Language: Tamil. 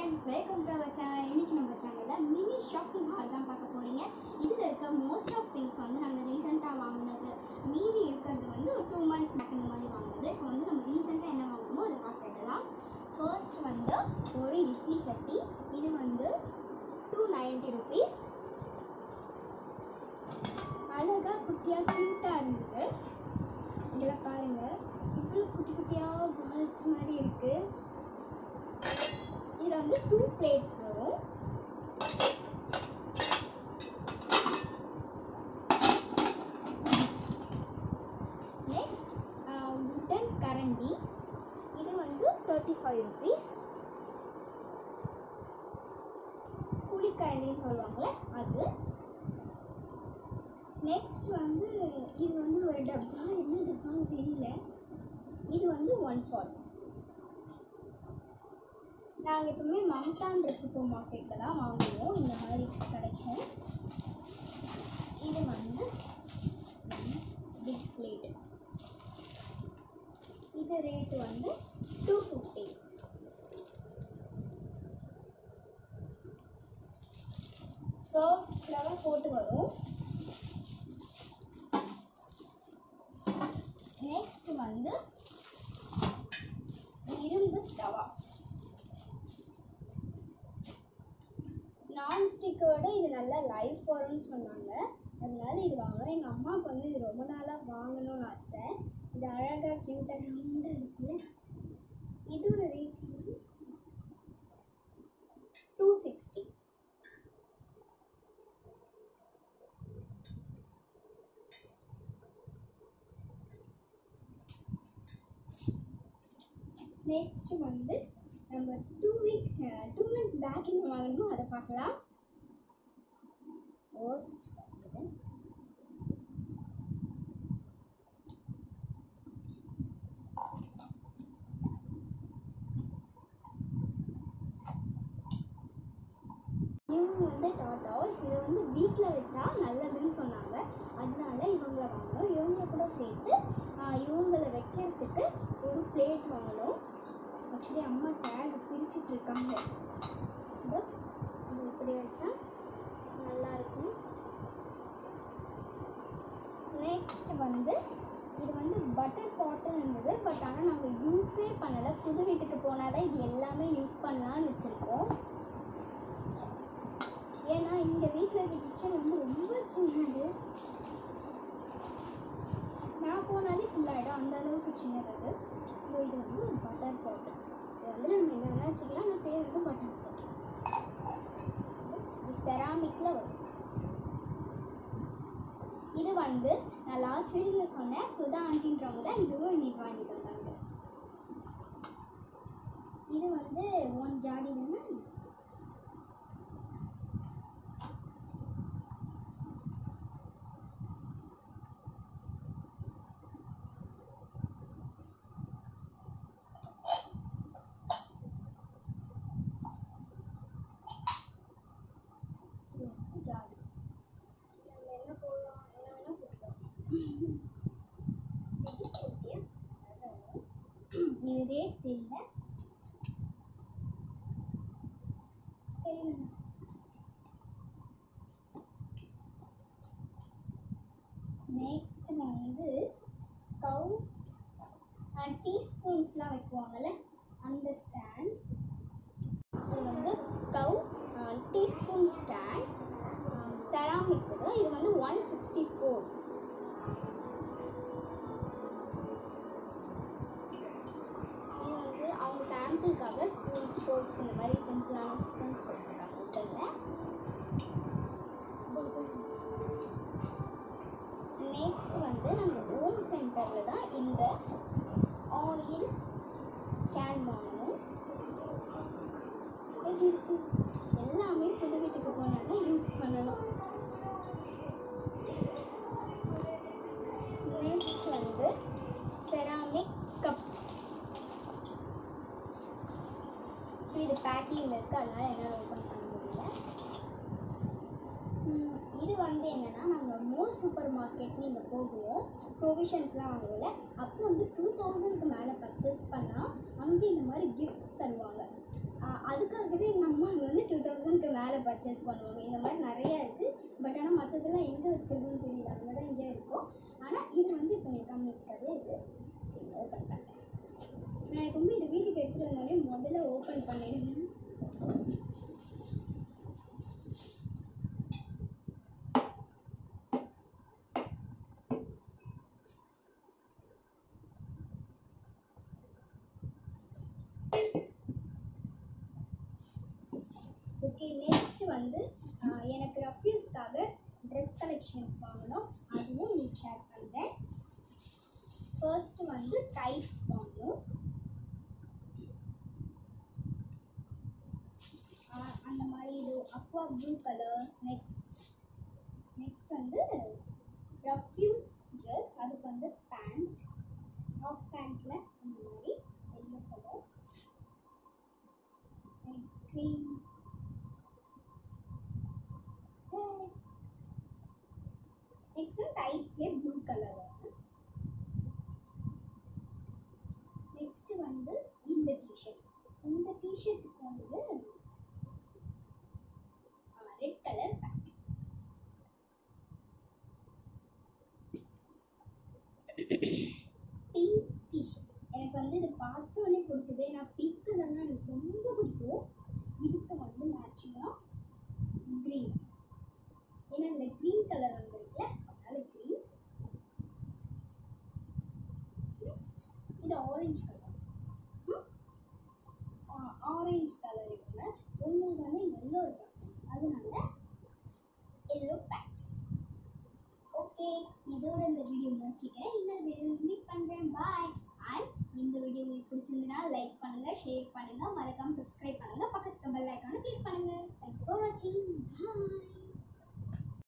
friends welcome to our channel இன்னைக்கு நம்ம சேனலில் மினி ஷாப்பிங் ஹால் தான் பார்க்க போகிறீங்க இதில் இருக்க மோஸ்ட் ஆஃப் திங்ஸ் வந்து நாங்கள் ரீசெண்டாக வாங்கினது மீதி இருக்கிறது வந்து ஒரு டூ மந்த்ஸ் பேக் இந்த மாதிரி வாங்கினது இப்போ வந்து நம்ம ரீசெண்டாக என்ன வாங்கணுமோ அதை பார்த்துடலாம் ஃபர்ஸ்ட் வந்து ஒரு இட்லி சட்டி இது வந்து டூ நைன்ட்டி ருபீஸ் அழகாக குட்டியாக க்யூட்டாக இருந்தது இதில் பாருங்கள் இவ்வளோ குட்டி குட்டியாக பால்ஸ் மாதிரி இருக்குது இதில் வந்து டூ பிளேட்ஸ் வரும் நெக்ஸ்ட் உட்டன் கரண்டி இது வந்து தேர்ட்டி ஃபைவ் ருபீஸ் குழிக்கரண்டின்னு சொல்லுவாங்கள்ல அது நெக்ஸ்ட் வந்து இது வந்து ஒரு டப்பா என்ன டப்பான்னு தெரியல இது வந்து ஒன் ஃபார்ட்டி நாங்கள் எப்பவுமே மம்தான்ற சூப்பர் மார்க்கெட்டில் தான் வாங்குவோம் இந்த மாதிரி கலெக்ஷன்ஸ் இது வந்து பிக் பிளேட் இது ரேட்டு வந்து டூ ஃபிஃப்டி சர்வ் ஃப்ளவர் போட்டு வரும் நெக்ஸ்ட் வந்து இரும்பு தவா நான்ஸ்டிக்கோட இது நல்லா லைஃப் வரும்னு சொன்னாங்க அதனால இது வாங்கணும் எங்கள் அம்மாவுக்கு வந்து இது ரொம்ப நாளாக வாங்கணும்னு ஆசை இது அழகாக க்யூட்டாக ரவுண்டாக இருக்குல்ல இதோட ரேட் வந்து டூ சிக்ஸ்டி நெக்ஸ்ட் வந்து நம்ம two weeks two months back என்ன வாங்கணுமோ அதை பார்க்கலாம் ஃபர்ஸ்ட் வந்து இவங்க வந்து டாட்டாஸ் இதை வந்து வீட்டில் வச்சா நல்லதுன்னு சொன்னாங்க அதனால இவங்கள வாங்கினோம் இவங்கள கூட சேர்த்து ஆஹ், இவங்கள வைக்கிறதுக்கு ஒரு பிளேட் வாங்கினோம் ஆக்சுவலி அம்மா டேக் பிரிச்சுட்டு இருக்காங்க இதோ இது இப்படி வச்சா நல்லா இருக்கும் நெக்ஸ்ட் வந்து இது வந்து பட்டர் பாட்டில் இருந்தது பட் ஆனால் நாங்கள் யூஸே பண்ணலை புது வீட்டுக்கு போனால் தான் இது எல்லாமே யூஸ் பண்ணலாம்னு வச்சுருக்கோம் ஏன்னா இங்கே வீட்டில் இருக்க கிச்சன் வந்து ரொம்ப சின்னது நான் போனாலே ஃபுல்லாகிடும் அந்த அளவுக்கு சின்னது அது இதோ இது வந்து ஒரு பட்டர் பாட் இது வந்து நம்ம என்ன வேணால் வச்சுக்கலாம் நான் பேர் வந்து பட்டர் பாட் இது செராமிக்கில் வரும் இது வந்து நான் லாஸ்ட் வீடியோவில் சொன்னேன் சுதா ஆண்டின்றவங்க தான் இதுவும் எங்களுக்கு வாங்கி தந்தாங்க இது வந்து ஒன் ஜாடி தானே இது வந்து ஜாடி நம்ம என்ன போடலாம் என்ன வேணால் போட்டுக்கலாம் இது ஓகே இது ரேட் தெரியல தெரியல நெக்ஸ்ட் வந்து கவு அண்ட் டீஸ்பூன்ஸ்லாம் வைக்குவாங்கல்ல அந்த ஸ்டாண்ட் இது வந்து கவ் டீஸ்பூன் ஸ்டாண்ட் செராமிக் இது இது வந்து ஒன் சிக்ஸ்டி ஃபோர் இது வந்து அவங்க சாம்பிளுக்காக ஸ்பூன்ஸ் ஃபோர்க்ஸ் இந்த மாதிரி சிம்பிளான ஸ்பூன்ஸ் கொடுத்துருக்காங்க உடலில் நெக்ஸ்ட் வந்து நம்ம ஹோம் சென்டரில் தான் இந்த ஆயில் கேன் வாங்கணும் எப்படி இருக்கு எல்லாமே புது வீட்டுக்கு போனால் தான் யூஸ் பண்ணணும் நெக்ஸ்ட் வந்து செராமிக் கப் இது பேக்கிங்கில் இருக்குது அதனால் என்னால் ஓப்பன் பண்ண முடியல ம், இது வந்து என்னென்னா நாங்கள் மோ சூப்பர் மார்க்கெட் நீங்கள் போகுவோம் ப்ரொவிஷன்ஸ்லாம் வாங்குவோம்ல அப்போ வந்து டூ தௌசண்ட்க்கு மேலே பர்ச்சேஸ் பண்ணால் அங்கே இந்த மாதிரி கிஃப்ட்ஸ் தருவாங்க ஆஹ் அதுக்காகவே மேலே பர்ச்சேஸ் பண்ணுவோம் இந்த மாதிரி நிறைய இருக்குது பட் ஆனால் மற்றதெல்லாம் எங்கே வச்சிருக்குன்னு தெரியல அங்கே தான் எங்கேயா இருக்கும் ஆனால் இது வந்து இப்போ எனக்கு கம்மிக்காகவே இது ஓப்பன் பண்ணுறேன் நான் எப்பவுமே இது வீட்டுக்கு எடுத்துகிட்டு வந்தோடனே முதல்ல ஓப்பன் பண்ணிடுவேன் ஓகே நெக்ஸ்ட் வந்து ஆஹ், எனக்கு ரஃப்யூஸ்க்காக ட்ரெஸ் கலெக்ஷன்ஸ் வாங்கணும் அதுவும் உங்களுக்கு ஷேர் பண்ணுறேன் ஃபர்ஸ்ட் வந்து டைட்ஸ் வாங்கணும் ஆஹ், அந்த மாதிரி இது aqua blue colour next next வந்து ரஃப்யூஸ் ட்ரெஸ் அதுக்கு வந்து பேண்ட் ஆஃப் பேண்ட்டில் அந்த மாதிரி yellow colour next cream next டைட்ஸ்லேயே ப்ளூ கலர் வந்து நெக்ஸ்ட் வந்து இந்த டிஷர்ட் இந்த டிஷர்ட்டுக்கு வந்து red colour pant pink tshirt எனக்கு வந்து இது பார்த்த உடனே பிடிச்சது ஏன்னா பிங்க் கலர்னா எனக்கு ரொம்ப பிடிக்கும் இதுக்கு வந்து மேட்சிங்காக க்ரீன் ஏன்னா இதில் க்ரீன் கலர் வந்திருக்குல்ல அதனால க்ரீன் நெக்ஸ்ட் இது ஆரஞ்சு கலர் ஆரஞ்சு கலர் இருக்குல்ல உங்களுக்கு வந்து எல்லோ இருக்கு அதனால எல்லோ பேண்ட் ஓகே இதோட இந்த வீடியோ முடிச்சுக்கிறேன் இன்னொரு வீடியோ மீட் பண்ணுறேன் பாய் அண்ட் இந்த வீடியோ உங்களுக்கு பிடிச்சிருந்ததுன்னா லைக் பண்ணுங்கள் ஷேர் பண்ணுங்கள் மறக்காமல் சப்ஸ்கிரைப் பண்ணுங்கள் பக்கத்து பெல் ஐக்கானை கிளிக் பண்ணுங்கள் தேங்க்ஸ் ஃபார் வாட்சிங் பாய்